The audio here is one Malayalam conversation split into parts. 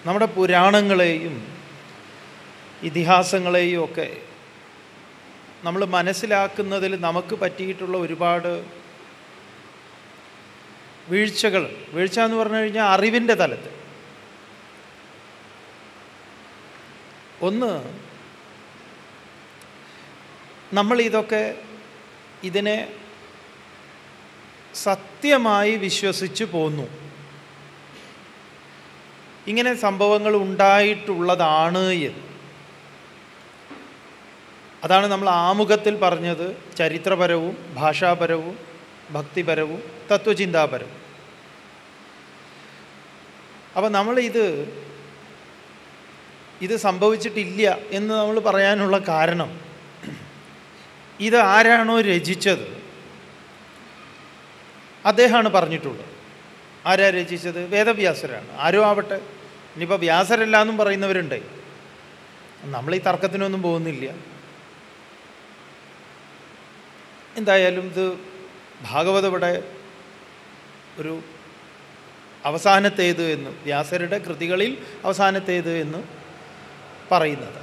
നമ്മുടെ പുരാണങ്ങളെയും ഇതിഹാസങ്ങളെയും ഒക്കെ നമ്മൾ മനസ്സിലാക്കുന്നതിൽ നമുക്ക് പറ്റിയിട്ടുള്ള ഒരുപാട് വീഴ്ചകൾ വീഴ്ച എന്ന് പറഞ്ഞു കഴിഞ്ഞാൽ അറിവിൻ്റെ തലത്തിൽ ഒന്ന് നമ്മൾ ഇതൊക്കെ ഇതിനെ സത്യമായി വിശ്വസിച്ച് പോന്നു ഇങ്ങനെ സംഭവങ്ങൾ ഉണ്ടായിട്ടുള്ളതാണ് എന്ന് അതാണ് നമ്മൾ ആമുഖത്തിൽ പറഞ്ഞത് ചരിത്രപരവും ഭാഷാപരവും ഭക്തിപരവും തത്വചിന്താപരവും അപ്പം നമ്മളിത് ഇത് സംഭവിച്ചിട്ടില്ല എന്ന് നമ്മൾ പറയാനുള്ള കാരണം ഇത് ആരാണോ രചിച്ചത് അദ്ദേഹമാണ് പറഞ്ഞിട്ടുള്ളത് ആരാ രചിച്ചത് വേദവ്യാസരാണ് ആരും ആവട്ടെ ഇനിയിപ്പോൾ വ്യാസരല്ല എന്നും പറയുന്നവരുണ്ട് നമ്മൾ ഈ തർക്കത്തിനൊന്നും പോകുന്നില്ല എന്തായാലും ഇത് ഭാഗവത ഇവിടെ ഒരു അവസാനത്തേത് എന്ന് വ്യാസരുടെ കൃതികളിൽ അവസാനത്തേത് എന്ന് പറയുന്നത്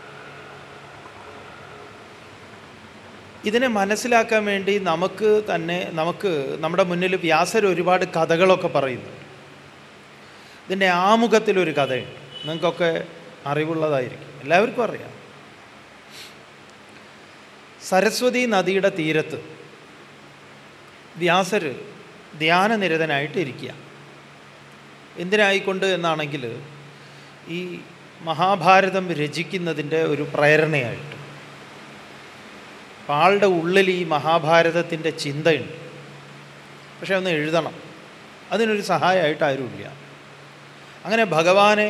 ഇതിനെ മനസ്സിലാക്കാൻ വേണ്ടി നമുക്ക് തന്നെ നമുക്ക് നമ്മുടെ മുന്നിൽ വ്യാസർ ഒരുപാട് കഥകളൊക്കെ പറയുന്നുണ്ട് ഇതിൻ്റെ ആമുഖത്തിലൊരു കഥയുണ്ട് നിങ്ങൾക്കൊക്കെ അറിവുള്ളതായിരിക്കും എല്ലാവർക്കും അറിയാം സരസ്വതി നദിയുടെ തീരത്ത് വ്യാസർ ധ്യാനനിരതനായിട്ട് ഇരിക്കുക എന്തിനായിക്കൊണ്ട് എന്നാണെങ്കിൽ ഈ മഹാഭാരതം രചിക്കുന്നതിൻ്റെ ഒരു പ്രേരണയായിട്ട് അപ്പം ആളുടെ ഉള്ളിൽ ഈ മഹാഭാരതത്തിൻ്റെ ചിന്തയുണ്ട് പക്ഷെ ഒന്ന് എഴുതണം അതിനൊരു സഹായമായിട്ട് ആരുമില്ല അങ്ങനെ ഭഗവാനെ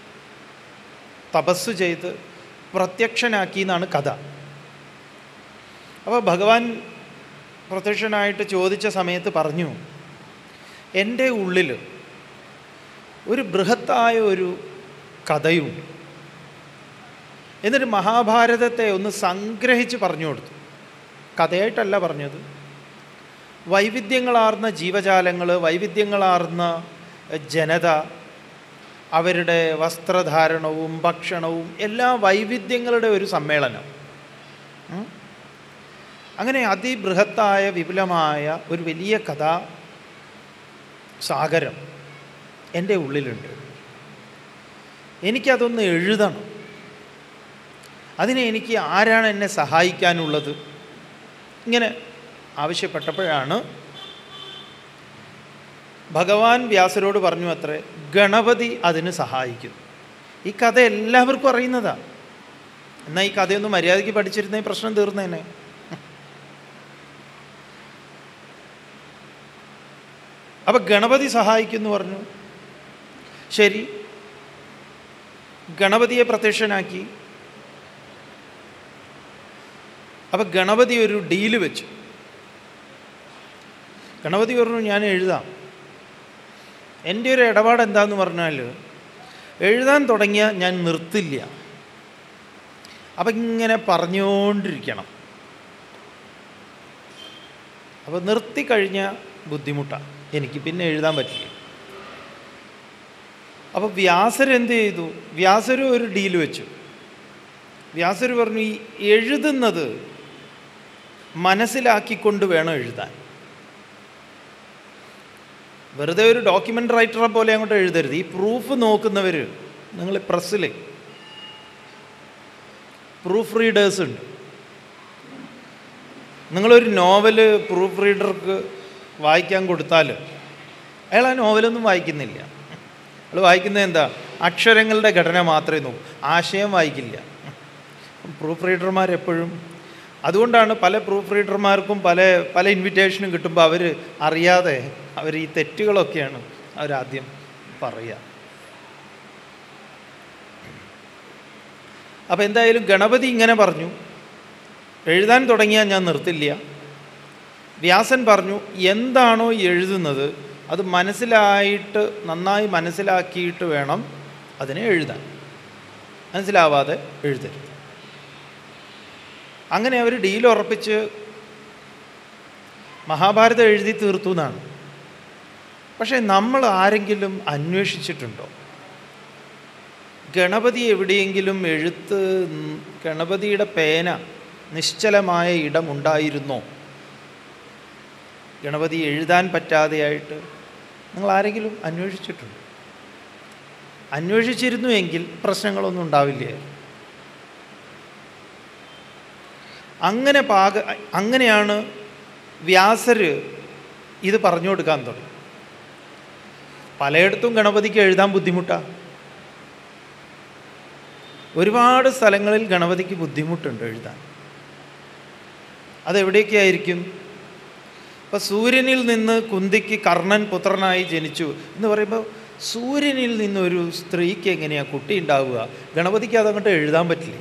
തപസ് ചെയ്ത് പ്രത്യക്ഷനാക്കി എന്നാണ് കഥ അപ്പോൾ ഭഗവാൻ പ്രത്യക്ഷനായിട്ട് ചോദിച്ച സമയത്ത് പറഞ്ഞു എൻ്റെ ഉള്ളിൽ ഒരു ബൃഹത്തായ ഒരു കഥയുണ്ട് എന്നിട്ട് മഹാഭാരതത്തെ ഒന്ന് സംഗ്രഹിച്ച് പറഞ്ഞു കൊടുത്തു കഥയായിട്ടല്ല പറഞ്ഞത് വൈവിധ്യങ്ങളാർന്ന ജീവജാലങ്ങൾ വൈവിധ്യങ്ങളാർന്ന ജനത അവരുടെ വസ്ത്രധാരണവും ഭക്ഷണവും എല്ലാ വൈവിധ്യങ്ങളുടെ ഒരു സമ്മേളനം ഉം. അങ്ങനെ അതിബൃഹത്തായ വിപുലമായ ഒരു വലിയ കഥാ സാഗരം എൻ്റെ ഉള്ളിലുണ്ട് എനിക്കതൊന്ന് എഴുതണം അതിന് എനിക്ക് ആരാണ് എന്നെ സഹായിക്കാനുള്ളത് ഇങ്ങനെ ആവശ്യപ്പെട്ടപ്പോഴാണ് ഭഗവാൻ വ്യാസരോട് പറഞ്ഞു അത്രേ ഗണപതി അതിന് സഹായിക്കും ഈ കഥ എല്ലാവർക്കും അറിയുന്നതാണ് എന്നാൽ ഈ കഥയൊന്ന് മര്യാദയ്ക്ക് പഠിച്ചിരുന്ന ഈ പ്രശ്നം തീർന്നേനെ അപ്പം ഗണപതി സഹായിക്കുന്നു പറഞ്ഞു ശരി ഗണപതിയെ പ്രത്യക്ഷനാക്കി അപ്പം ഗണപതി ഒരു ഡീല് വെച്ചു ഗണപതി പറഞ്ഞു ഞാൻ എഴുതാം എൻ്റെ ഒരു ഇടപാട് എന്താന്ന് പറഞ്ഞാൽ എഴുതാൻ തുടങ്ങിയ ഞാൻ നിർത്തില്ല അപ്പം ഇങ്ങനെ പറഞ്ഞുകൊണ്ടിരിക്കണം അപ്പോൾ നിർത്തിക്കഴിഞ്ഞാൽ ബുദ്ധിമുട്ടാണ് എനിക്ക് പിന്നെ എഴുതാൻ പറ്റില്ല അപ്പോൾ വ്യാസർ എന്ത് ചെയ്തു വ്യാസരും ഒരു ഡീൽ വെച്ചു വ്യാസർ പറഞ്ഞു ഈ എഴുതുന്നത് മനസ്സിലാക്കിക്കൊണ്ട് വേണം എഴുതാൻ വെറുതെ ഒരു ഡോക്യുമെൻ്റ് റൈറ്ററെ പോലെ അങ്ങോട്ട് എഴുതരുത് ഈ പ്രൂഫ് നോക്കുന്നവർ നിങ്ങൾ പ്രസ്സിൽ പ്രൂഫ് റീഡേഴ്സ് ഉണ്ട് നിങ്ങളൊരു നോവല് പ്രൂഫ് റീഡർക്ക് വായിക്കാൻ കൊടുത്താൽ അയാൾ ആ നോവലൊന്നും വായിക്കുന്നില്ല അയാൾ വായിക്കുന്നത് എന്താ അക്ഷരങ്ങളുടെ ഘടന മാത്രമേ നോക്കൂ ആശയം വായിക്കില്ല പ്രൂഫ് റീഡർമാർ എപ്പോഴും അതുകൊണ്ടാണ് പല പ്രൂഫ് റീഡർമാർക്കും പല പല ഇൻവിറ്റേഷനും കിട്ടുമ്പോൾ അവർ അറിയാതെ അവർ ഈ തെറ്റുകളൊക്കെയാണ് അവരാദ്യം പറയുക അപ്പോൾ എന്തായാലും ഗണപതി ഇങ്ങനെ പറഞ്ഞു എഴുതാൻ തുടങ്ങിയാൽ ഞാൻ നിർത്തില്ല വ്യാസൻ പറഞ്ഞു എന്താണോ എഴുതുന്നത് അത് മനസ്സിലായിട്ട് നന്നായി മനസ്സിലാക്കിയിട്ട് വേണം അതിനെ എഴുതാൻ മനസ്സിലാവാതെ എഴുതരുത് അങ്ങനെ അവർ ഡീൽ ഉറപ്പിച്ച് മഹാഭാരതം എഴുതി തീർത്തു എന്നാണ് പക്ഷേ നമ്മൾ ആരെങ്കിലും അന്വേഷിച്ചിട്ടുണ്ടോ ഗണപതി എവിടെയെങ്കിലും എഴുത്ത് ഗണപതിയുടെ പേന നിശ്ചലമായ ഇടമുണ്ടായിരുന്നോ ഗണപതി എഴുതാൻ പറ്റാതെയായിട്ട് നിങ്ങൾ ആരെങ്കിലും അന്വേഷിച്ചിട്ടുണ്ടോ അന്വേഷിച്ചിരുന്നുവെങ്കിൽ പ്രശ്നങ്ങളൊന്നും ഉണ്ടാവില്ലായിരുന്നു അങ്ങനെ പാക അങ്ങനെയാണ് വ്യാസർ ഇത് പറഞ്ഞു കൊടുക്കാൻ തുടങ്ങി പലയിടത്തും ഗണപതിക്ക് എഴുതാൻ ബുദ്ധിമുട്ടാണ് ഒരുപാട് സ്ഥലങ്ങളിൽ ഗണപതിക്ക് ബുദ്ധിമുട്ടുണ്ട് എഴുതാൻ അതെവിടെയൊക്കെയായിരിക്കും ഇപ്പം സൂര്യനിൽ നിന്ന് കുന്തിക്ക് കർണൻ പുത്രനായി ജനിച്ചു എന്ന് പറയുമ്പോൾ സൂര്യനിൽ നിന്നൊരു സ്ത്രീക്ക് എങ്ങനെയാണ് കുട്ടി ഉണ്ടാവുക ഗണപതിക്ക് അതങ്ങോട്ട് എഴുതാൻ പറ്റില്ല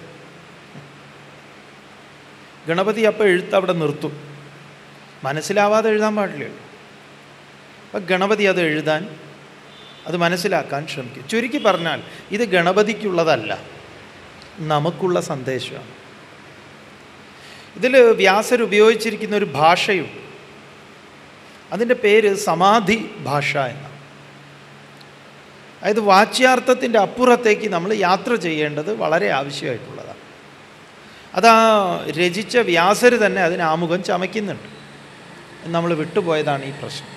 ഗണപതി അപ്പോൾ എഴുത്ത് അവിടെ നിർത്തും മനസ്സിലാവാതെ എഴുതാൻ പാടില്ലല്ലോ അപ്പം ഗണപതി അത് എഴുതാൻ അത് മനസ്സിലാക്കാൻ ശ്രമിക്കും ചുരുക്കി പറഞ്ഞാൽ ഇത് ഗണപതിക്കുള്ളതല്ല നമുക്കുള്ള സന്ദേശമാണ് ഇതിൽ വ്യാസർ ഉപയോഗിച്ചിരിക്കുന്ന ഒരു ഭാഷയുണ്ട് അതിൻ്റെ പേര് സമാധി ഭാഷ എന്നാണ് അതായത് വാച്യാർത്ഥത്തിൻ്റെ അപ്പുറത്തേക്ക് നമ്മൾ യാത്ര ചെയ്യേണ്ടത് വളരെ ആവശ്യമായിട്ടുള്ളതാണ് അതാ രചിച്ച വ്യാസർ തന്നെ അതിന് ആമുഖം ചമയ്ക്കുന്നുണ്ട് നമ്മൾ വിട്ടുപോയതാണ് ഈ പ്രശ്നം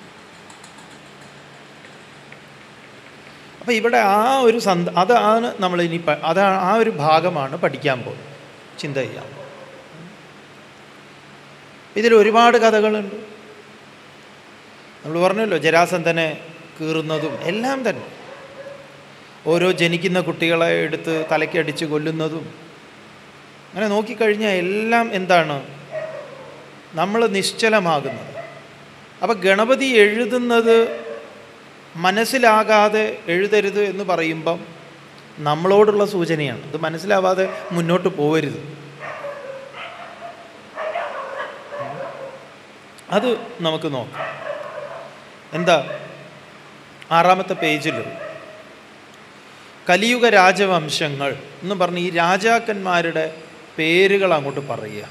അപ്പോൾ ഇവിടെ ആ ഒരു സന്ത അതാണ് നമ്മൾ ഇനി അതാണ് ആ ഒരു ഭാഗമാണ് പഠിക്കാൻ പോകുന്നത് ചിന്ത ചെയ്യാൻ ഇതിൽ ഒരുപാട് കഥകളുണ്ട് നമ്മൾ പറഞ്ഞല്ലോ ജരാസന്ധനെ കീറുന്നതും എല്ലാം തന്നെ ഓരോ ജനിക്കുന്ന കുട്ടികളെ എടുത്ത് തലയ്ക്കടിച്ച് കൊല്ലുന്നതും അങ്ങനെ നോക്കിക്കഴിഞ്ഞാൽ എല്ലാം എന്താണ് നമ്മൾ നിശ്ചലമാകുന്നത് അപ്പം ഗണപതി എഴുതുന്നത് മനസ്സിലാകാതെ എഴുതരുത് എന്ന് പറയുമ്പം നമ്മളോടുള്ള സൂചനയാണ് ഇത് മനസ്സിലാവാതെ മുന്നോട്ട് പോവരുത് അത് നമുക്ക് നോക്കാം എന്താ ആറാമത്തെ പേജിൽ കലിയുഗ രാജവംശങ്ങൾ എന്ന് പറഞ്ഞ് ഈ രാജാക്കന്മാരുടെ പേരുകൾ അങ്ങോട്ട് പറയുക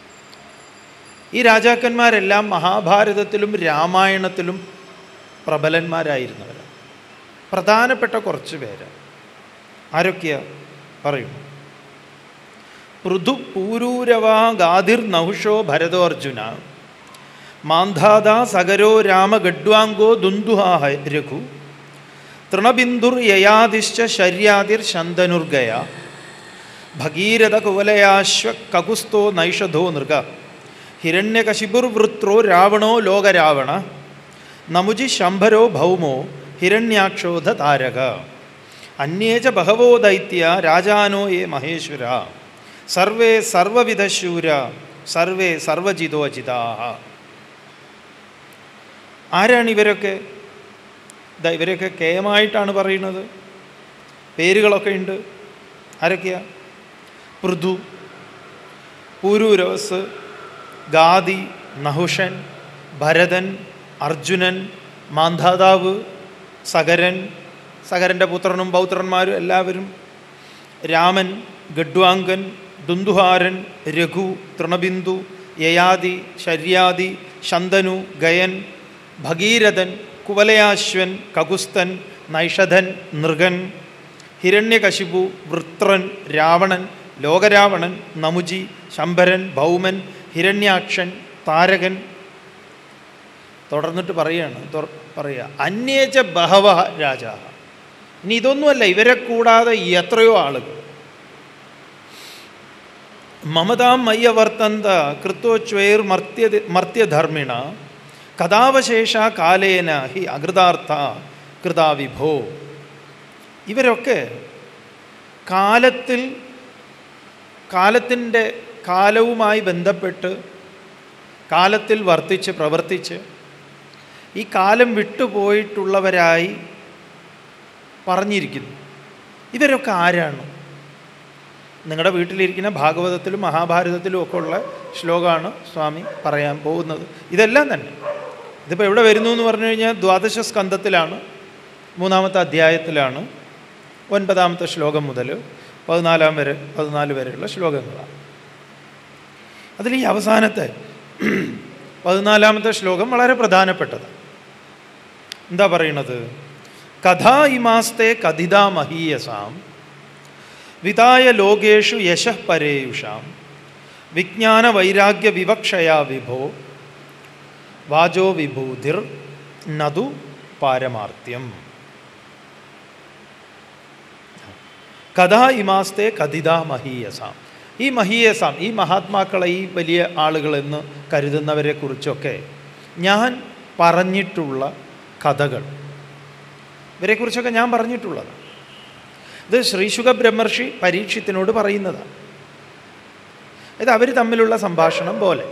ഈ രാജാക്കന്മാരെല്ലാം മഹാഭാരതത്തിലും രാമായണത്തിലും പ്രബലന്മാരായിരുന്നവർ പ്രധാനപ്പെട്ട കുറച്ച് പേര് ആരൊക്കെയാ പറയും പൃഥു പൂരൂരവാ ഗാതിർ നഹുഷോ ഭരതോർജുന മാന്ധാത സഗരോ രാമ ഗഡ്വാങ്കോ ദുന്ദുഹാ രഘു തൃണബിന്ദുർ യയാദിശ്ച ശര്യാതിർ ശന്തനുർഗയ ഭഗീരഥ കുവലയാശ്വ കകുസ്തോ നൈഷധോ നൃഗ ഹിരണ്യകശിപുർവൃത്രോ രാവണോ ലോകരാവണ നമുജി ശംഭരോ ഭൗമോ ഹിരണ്യാക്ഷോധ താരക അന്യേച ബഹവോ ദൈത്യ രാജാനോ യേ മഹേശ്വര സർവേ സർവവിധശൂര സർവേ സർവജിതോജിതാ ആരാണ് ഇവരൊക്കെ ഇതാ ഇവരൊക്കെ കേമായിട്ടാണ് പറയുന്നത് പേരുകളൊക്കെ ഉണ്ട് ആരൊക്കെയാ പൃഥു പൂരൂരവസ് ഗാദി നഹുഷൻ ഭരതൻ അർജുനൻ മാന്ധാതാവ് സകരൻ സകരൻ്റെ പുത്രനും പൗത്രന്മാരും എല്ലാവരും രാമൻ ഗഡ്വാങ്കൻ ദുന്ദുഹാരൻ രഘു തൃണബിന്ദു യയാതി ശര്യാദി ശന്തനു ഗയൻ ഭഗീരഥൻ കുവലയാശ്വൻ കകുസ്തൻ നൈഷധൻ നൃഗൻ ഹിരണ്യകശിപു വൃത്രൻ രാവണൻ ലോകരാവണൻ നമുജി ശംഭരൻ ഭൗമൻ ഹിരണ്യാക്ഷൻ താരകൻ തുടർന്നിട്ട് പറയുകയാണ് പറയുക അന്യേച്ച ബഹവ രാജ ഇനി ഇതൊന്നുമല്ല ഇവരെ കൂടാതെ എത്രയോ ആളുകൾ മമതാം മയ്യവർത്തന്ത കൃത്തോച്വൈർ മർത്യ മർത്യധർമ്മിണ കഥാവശേഷ കാലേന ഹി അകൃതാർത്ഥ കൃതാവിഭോ ഇവരൊക്കെ കാലത്തിൽ കാലത്തിൻ്റെ കാലവുമായി ബന്ധപ്പെട്ട് കാലത്തിൽ വർത്തിച്ച് പ്രവർത്തിച്ച് ഈ കാലം വിട്ടുപോയിട്ടുള്ളവരായി പറഞ്ഞിരിക്കുന്നു ഇവരൊക്കെ ആരാണ് നിങ്ങളുടെ വീട്ടിലിരിക്കുന്ന ഭാഗവതത്തിലും മഹാഭാരതത്തിലും ഒക്കെ ഉള്ള ശ്ലോകമാണ് സ്വാമി പറയാൻ പോകുന്നത് ഇതെല്ലാം തന്നെ ഇതിപ്പോൾ എവിടെ വരുന്നു എന്ന് പറഞ്ഞു കഴിഞ്ഞാൽ ദ്വാദശ സ്കന്ധത്തിലാണ് മൂന്നാമത്തെ അധ്യായത്തിലാണ് ഒൻപതാമത്തെ ശ്ലോകം മുതൽ പതിനാലാം വരെ പതിനാല് വരെയുള്ള ശ്ലോകങ്ങളാണ് അതിൽ ഈ അവസാനത്തെ പതിനാലാമത്തെ ശ്ലോകം വളരെ പ്രധാനപ്പെട്ടത് എന്താ പറയണത് കഥാ ഇമാസ്തെ കഥിതാ മഹീയസാം വിതായ ലോകേഷു യശ പരേയുഷാം വിജ്ഞാന വൈരാഗ്യ വിവക്ഷയാ വിഭോ വാചോ വിഭൂതിർ നതു പാരമാർത്ഥ്യം കഥാ ഇമാസ്തേ കഥിതാ മഹീയസാം ഈ മഹീയസാം ഈ മഹാത്മാക്കളെ ഈ വലിയ ആളുകളെന്ന് കരുതുന്നവരെ കുറിച്ചൊക്കെ ഞാൻ പറഞ്ഞിട്ടുള്ള കഥകൾ ഇവരെക്കുറിച്ചൊക്കെ ഞാൻ പറഞ്ഞിട്ടുള്ളത് ഇത് ശ്രീശുഖ ബ്രഹ്മർഷി പരീക്ഷത്തിനോട് പറയുന്നതാണ് ഇത് അവർ തമ്മിലുള്ള സംഭാഷണം പോലെ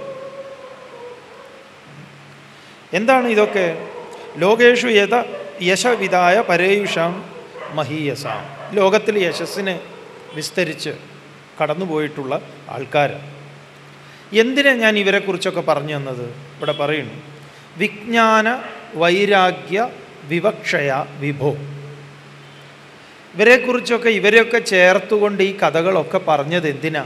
എന്താണ് ഇതൊക്കെ ലോകേഷു യഥ യശവിതായ പരേയുഷാം മഹീയസാം ലോകത്തിൽ യശസ്സിനെ വിസ്തരിച്ച് കടന്നുപോയിട്ടുള്ള ആൾക്കാർ എന്തിനാ ഞാൻ ഇവരെക്കുറിച്ചൊക്കെ പറഞ്ഞു തന്നത് ഇവിടെ പറയുന്നു വിജ്ഞാന വൈരാഗ്യ വിവക്ഷയ വിഭോ ഇവരെക്കുറിച്ചൊക്കെ ഇവരെയൊക്കെ ചേർത്തുകൊണ്ട് ഈ കഥകളൊക്കെ പറഞ്ഞത് എന്തിനാ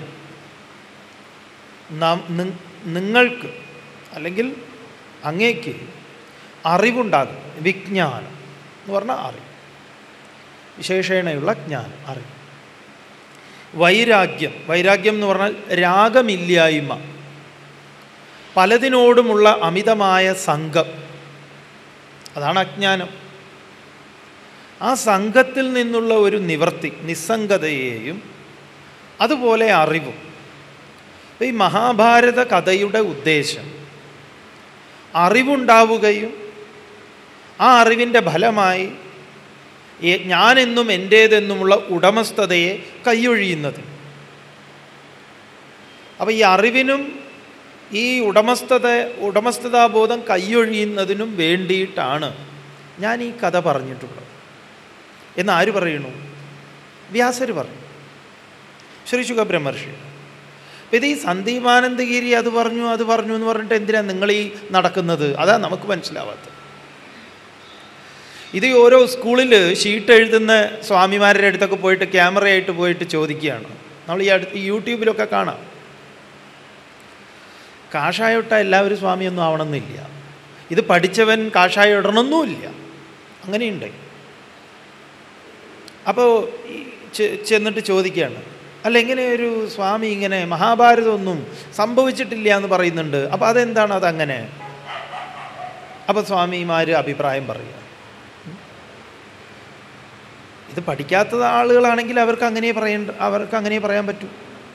നാം നി- നിങ്ങൾക്ക് അല്ലെങ്കിൽ അങ്ങേക്ക് അറിവുണ്ടാകും വിജ്ഞാനം എന്ന് പറഞ്ഞാൽ അറിവ് വിശേഷേണയുള്ള ജ്ഞാനം അറിവ് വൈരാഗ്യം വൈരാഗ്യം എന്ന് പറഞ്ഞാൽ രാഗമില്ലായ്മ പലതിനോടുമുള്ള അമിതമായ സംഘം അതാണ് അജ്ഞാനം ആ സംഘത്തിൽ നിന്നുള്ള ഒരു നിവർത്തി നിസ്സംഗതയെയും അതുപോലെ അറിവും ഈ മഹാഭാരത കഥയുടെ ഉദ്ദേശം അറിവുണ്ടാവുകയും ആ അറിവിൻ്റെ ഫലമായി ഈ ഞാനെന്നും എൻ്റേതെന്നുമുള്ള ഉടമസ്ഥതയെ കൈയൊഴിയുന്നത് അപ്പോൾ ഈ അറിവിനും ഈ ഉടമസ്ഥത ഉടമസ്ഥതാബോധം കൈയൊഴിയുന്നതിനും വേണ്ടിയിട്ടാണ് ഞാൻ ഈ കഥ പറഞ്ഞിട്ടുള്ളത് എന്ന് ആര് പറയുന്നു വ്യാസർ പറഞ്ഞു ശ്രീ ശുഖബ്രഹ്മർഷി അപ്പം ഇത് ഈ സന്ദീപാനന്ദഗിരി അത് പറഞ്ഞു അത് പറഞ്ഞു എന്ന് പറഞ്ഞിട്ട് എന്തിനാണ് നിങ്ങൾ ഈ നടക്കുന്നത് അതാ നമുക്ക് മനസ്സിലാവാത്തത് ഇത് ഈ ഓരോ സ്കൂളിൽ ഷീറ്റ് എഴുതുന്ന സ്വാമിമാരുടെ അടുത്തൊക്കെ പോയിട്ട് ക്യാമറയായിട്ട് പോയിട്ട് ചോദിക്കുകയാണ് നമ്മൾ ഈ അടുത്ത് ഈ യൂട്യൂബിലൊക്കെ കാണാം കാഷായം ഇട്ട എല്ലാവരും സ്വാമിയൊന്നും ആവണമെന്നില്ല ഇത് പഠിച്ചവൻ കാഷായം ഇടണമെന്നുമില്ല അങ്ങനെയുണ്ട് അപ്പോൾ ഈ ചെ- ചെന്നിട്ട് ചോദിക്കുകയാണ് അല്ല ഇങ്ങനെ ഒരു സ്വാമി ഇങ്ങനെ മഹാഭാരതമൊന്നും സംഭവിച്ചിട്ടില്ല എന്ന് പറയുന്നുണ്ട് അപ്പോൾ അതെന്താണ് അതങ്ങനെ അപ്പോൾ സ്വാമിമാർ അഭിപ്രായം പറയുക ഇത് പഠിക്കാത്ത ആളുകളാണെങ്കിൽ അവർക്ക് അങ്ങനെ പറയേണ്ട അവർക്ക് അങ്ങനെ പറയാൻ പറ്റൂ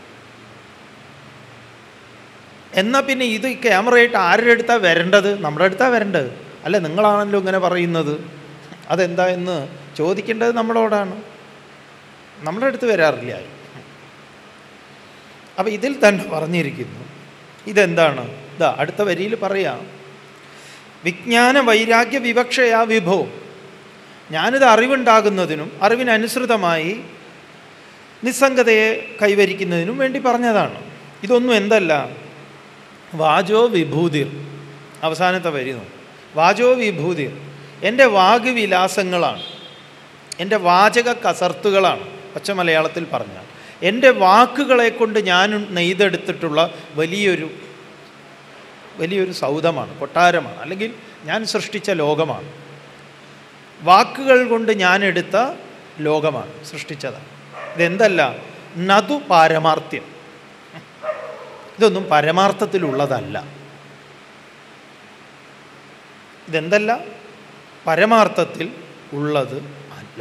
എന്നാൽ പിന്നെ ഇത് ക്യാമറയായിട്ട് ആരുടെ അടുത്താണ് വരേണ്ടത് നമ്മുടെ അടുത്താണ് വരേണ്ടത് അല്ല നിങ്ങളാണല്ലോ ഇങ്ങനെ പറയുന്നത് അതെന്താ എന്ന് ചോദിക്കേണ്ടത് നമ്മളോടാണ് നമ്മുടെ അടുത്ത് വരാറില്ല ആരും അപ്പം ഇതിൽ തന്നെ പറഞ്ഞിരിക്കുന്നു ഇതെന്താണ് ഇതാ അടുത്ത വരിയിൽ പറയാം വിജ്ഞാന വൈരാഗ്യ വിവക്ഷയാ വിഭോ ഞാനിത് അറിവുണ്ടാകുന്നതിനും അറിവിനനുസൃതമായി നിസ്സംഗതയെ കൈവരിക്കുന്നതിനും വേണ്ടി പറഞ്ഞതാണ് ഇതൊന്നും എന്തല്ല വാചോ വിഭൂതിർ അവസാനത്തെ വരി നോക്ക്. വാചോ വിഭൂതിർ എൻ്റെ വാഗ്വിലാസങ്ങളാണ് എൻ്റെ വാചക കസർത്തുകളാണ് പച്ച മലയാളത്തിൽ പറഞ്ഞാൽ എൻ്റെ വാക്കുകളെ കൊണ്ട് ഞാൻ നെയ്തെടുത്തിട്ടുള്ള വലിയൊരു വലിയൊരു സൗധമാണ് കൊട്ടാരമാണ് അല്ലെങ്കിൽ ഞാൻ സൃഷ്ടിച്ച ലോകമാണ് വാക്കുകൾ കൊണ്ട് ഞാൻ എടുത്ത ലോകമാണ് സൃഷ്ടിച്ചതാണ് ഇതെന്തല്ല നതു പാരമാർത്ഥ്യം ഇതൊന്നും പരമാർത്ഥത്തിലുള്ളതല്ല ഇതെന്തല്ല പരമാർത്ഥത്തിൽ ഉള്ളത് അല്ല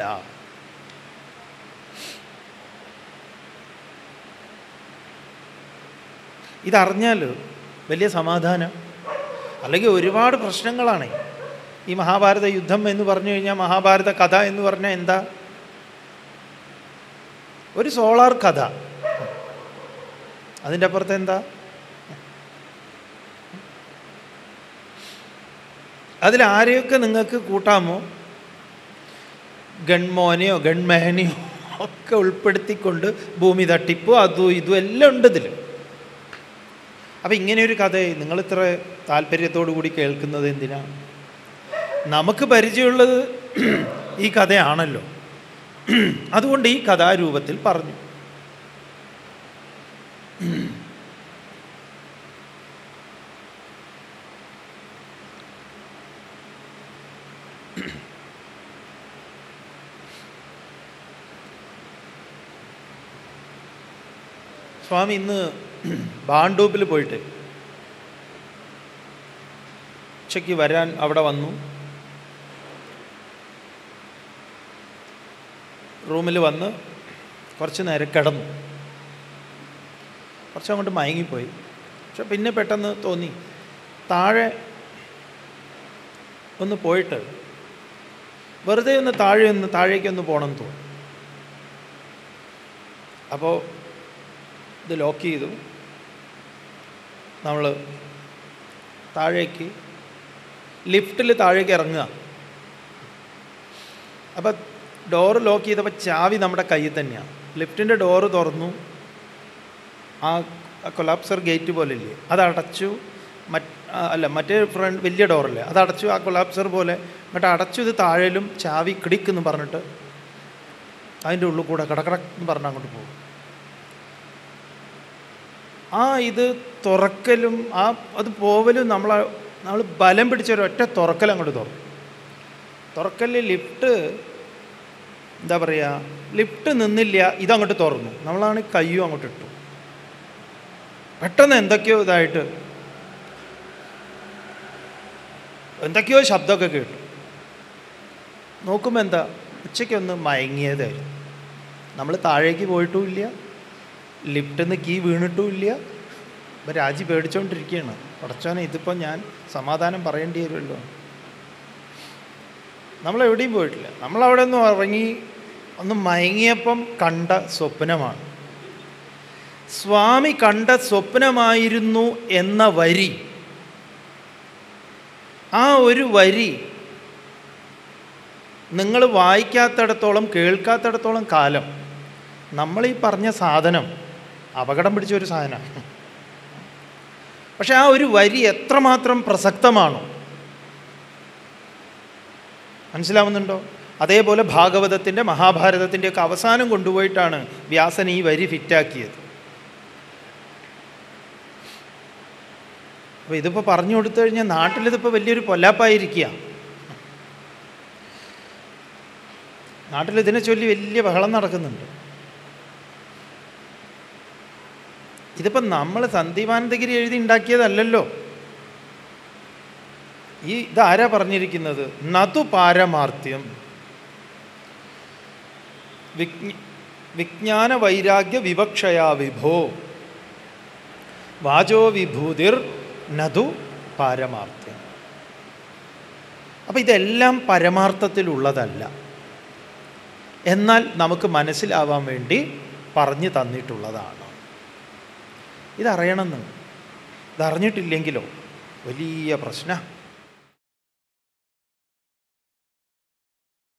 ഇതറിഞ്ഞാൽ വലിയ സമാധാനം അല്ലെങ്കിൽ ഒരുപാട് പ്രശ്നങ്ങളാണ് ഈ മഹാഭാരത യുദ്ധം എന്ന് പറഞ്ഞു കഴിഞ്ഞാൽ മഹാഭാരത കഥ എന്ന് പറഞ്ഞാൽ എന്താ ഒരു സോളാർ കഥ അതിൻ്റെ അപ്പുറത്ത് എന്താ അതിൽ ആരെയൊക്കെ നിങ്ങൾക്ക് കൂട്ടാമോ ഗൺമോനെയോ ഗൺമേനെയോ ഒക്കെ ഉൾപ്പെടുത്തിക്കൊണ്ട് ഭൂമി തട്ടിപ്പോ അതും ഇതും എല്ലാം ഉണ്ട് ഇതിൽ അപ്പം ഇങ്ങനെ ഒരു കഥ നിങ്ങൾ ഇത്ര താല്പര്യത്തോടു കൂടി കേൾക്കുന്നത് എന്തിനാ നമുക്ക് പരിചയമുള്ളത് ഈ കഥയാണല്ലോ അതുകൊണ്ട് ഈ കഥാരൂപത്തിൽ പറഞ്ഞു സ്വാമി ഇന്ന് ബാണ്ടൂപ്പിൽ പോയിട്ട് ഉച്ചയ്ക്ക് വരാൻ അവിടെ വന്നു റൂമിൽ വന്ന് കുറച്ച് നേരം കിടന്നു കുറച്ച് അങ്ങോട്ട് മയങ്ങിപ്പോയി പക്ഷെ പിന്നെ പെട്ടെന്ന് തോന്നി താഴെ ഒന്ന് പോയിട്ട് വെറുതെ ഒന്ന് താഴെ ഒന്ന് താഴേക്കൊന്ന് പോകണം എന്ന് തോന്നി അപ്പോൾ ഇത് ലോക്ക് ചെയ്തു നമ്മൾ താഴേക്ക് ലിഫ്റ്റിൽ താഴേക്ക് ഇറങ്ങുക അപ്പം ഡോറ് ലോക്ക് ചെയ്തപ്പോൾ ചാവി നമ്മുടെ കയ്യിൽ തന്നെയാണ് ലിഫ്റ്റിൻ്റെ ഡോറ് തുറന്നു ആ കൊലാപ്സർ ഗേറ്റ് പോലെ ഇല്ലേ അത് അടച്ചു മറ്റ് ആ, അല്ല മറ്റേ ഫ്രണ്ട് വലിയ ഡോറല്ലേ അത് അടച്ചു ആ കൊലാപ്സർ പോലെ എന്നിട്ട് അടച്ചു ഇത് താഴേലും ചാവി കിടിക്കെന്ന് പറഞ്ഞിട്ട് അതിൻ്റെ ഉള്ളിൽ കൂടെ കടക്കടക്ക് എന്ന് പറഞ്ഞ് അങ്ങോട്ട് പോകും ആ ഇത് തുറക്കലും ആ അത് പോവലും നമ്മൾ നമ്മൾ ബലം പിടിച്ച ഒരു ഒറ്റ തുറക്കൽ അങ്ങോട്ട് തുറക്കും തുറക്കലിൽ ലിഫ്റ്റ് എന്താ പറയുക ലിഫ്റ്റ് നിന്നില്ല ഇതങ്ങോട്ട് തുറന്നു നമ്മളാണ് കയ്യും അങ്ങോട്ട് ഇട്ടു പെട്ടെന്ന് എന്തൊക്കെയോ ഇതായിട്ട് എന്തൊക്കെയോ ശബ്ദമൊക്കെ കേട്ടു നോക്കുമ്പോൾ എന്താ ഉച്ചയ്ക്കൊന്ന് മയങ്ങിയതായിരുന്നു നമ്മൾ താഴേക്ക് പോയിട്ടുമില്ല ലിഫ്റ്റിൽ നിന്ന് കീ വീണിട്ടുമില്ല ഇപ്പം രാജി പേടിച്ചുകൊണ്ടിരിക്കുകയാണ് പടച്ചോനെ ഇതിപ്പോൾ ഞാൻ സമാധാനം പറയേണ്ടി വരുമല്ലോ നമ്മളെവിടെയും പോയിട്ടില്ല നമ്മളവിടെ ഒന്ന് ഇറങ്ങി ഒന്ന് മയങ്ങിയപ്പം കണ്ട സ്വപ്നമാണ് സ്വാമി കണ്ട സ്വപ്നമായിരുന്നു എന്ന വരി ആ ഒരു വരി നിങ്ങൾ വായിക്കാത്തിടത്തോളം കേൾക്കാത്തിടത്തോളം കാലം നമ്മൾ ഈ പറഞ്ഞ സാധനം അപകടം പിടിച്ച ഒരു സാധനമാണ് പക്ഷെ ആ ഒരു വരി എത്രമാത്രം പ്രസക്തമാണോ മനസ്സിലാവുന്നുണ്ടോ അതേപോലെ ഭാഗവതത്തിൻ്റെ മഹാഭാരതത്തിൻ്റെ ഒക്കെ അവസാനം കൊണ്ടുപോയിട്ടാണ് വ്യാസൻ ഈ വരി ഫിറ്റാക്കിയത് അപ്പോൾ ഇതിപ്പോൾ പറഞ്ഞു കൊടുത്തു കഴിഞ്ഞാൽ നാട്ടിലിതിപ്പോൾ വലിയൊരു പൊല്ലാപ്പായിരിക്കുക നാട്ടിൽ ഇതിനെ ചൊല്ലി വലിയ ബഹളം നടക്കുന്നുണ്ട് ഇതിപ്പം നമ്മൾ സന്ദീപാനന്ദഗിരി എഴുതി ഉണ്ടാക്കിയതല്ലല്ലോ ഈ ഇതാരാ പറഞ്ഞിരിക്കുന്നത് നതു പാരമാർത്ഥ്യം വിജ്ഞ വിജ്ഞാന വൈരാഗ്യ വിവക്ഷയാ വിഭോ വാചോ വിഭൂതിർ നതു പാരമാർത്ഥ്യം അപ്പം ഇതെല്ലാം പരമാർത്ഥത്തിലുള്ളതല്ല എന്നാൽ നമുക്ക് മനസ്സിലാവാൻ വേണ്ടി പറഞ്ഞു തന്നിട്ടുള്ളതാണ് ഇതറിയണമെന്ന് ഇതറിഞ്ഞിട്ടില്ലെങ്കിലോ വലിയ പ്രശ്നമാണ്